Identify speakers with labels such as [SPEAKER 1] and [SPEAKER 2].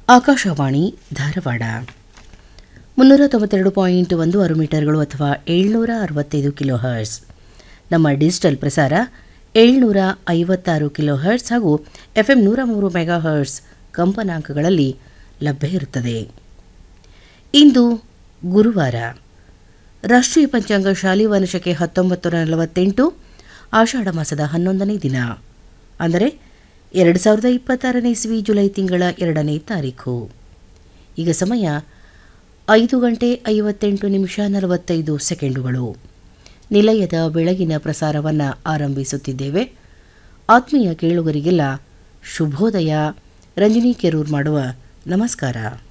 [SPEAKER 1] ಆಕಾಶವಾಣಿ ಧಾರವಾಡ ಮುನ್ನೂರ ತೊಂಬತ್ತೆರಡು ಪಾಯಿಂಟ್ ಒಂದು ಆರು ಮೀಟರ್ಗಳು ಅಥವಾ ಏಳ್ನೂರ ಅರವತ್ತೈದು ಕಿಲೋ ಹರ್ಟ್ಸ್ ನಮ್ಮ ಡಿಜಿಟಲ್ ಪ್ರಸಾರ ಏಳ್ನೂರ ಐವತ್ತಾರು ಕಿಲೋ ಹರ್ಟ್ಸ್ ಹಾಗೂ ಎಫ್ ಎಂ ನೂರ ಮೂರು ಮೆಗಾ ಹರ್ಟ್ಸ್ ಕಂಪನಾಂಕಗಳಲ್ಲಿ ಲಭ್ಯ ಇರುತ್ತದೆ ಇಂದು ಗುರುವಾರ ರಾಷ್ಟ್ರೀಯ ಪಂಚಾಂಗ ಶಾಲಿವಾನಶಕೆ ಹತ್ತೊಂಬತ್ತು ನೂರ ನಲವತ್ತೆಂಟು ಆಷಾಢ ಮಾಸದ ಹನ್ನೊಂದನೇ ದಿನ ಅಂದರೆ ಎರಡು ಸಾವಿರದ ಇಪ್ಪತ್ತಾರನೇ ಇಸ್ವಿ ಜುಲೈ ತಿಂಗಳ ಎರಡನೇ ತಾರೀಖು ಈಗ ಸಮಯ ಐದು ಗಂಟೆ ಐವತ್ತೆಂಟು ನಿಮಿಷ ನಲವತ್ತೈದು ಸೆಕೆಂಡುಗಳು ನಿಲಯದ ಬೆಳಗಿನ ಪ್ರಸಾರವನ್ನು ಆರಂಭಿಸುತ್ತಿದ್ದೇವೆ ಆತ್ಮೀಯ ಕೇಳುಗರಿಗೆಲ್ಲ ಶುಭೋದಯ ರಂಜನಿ ಕೆರೂರ್ ಮಾಡುವ ನಮಸ್ಕಾರ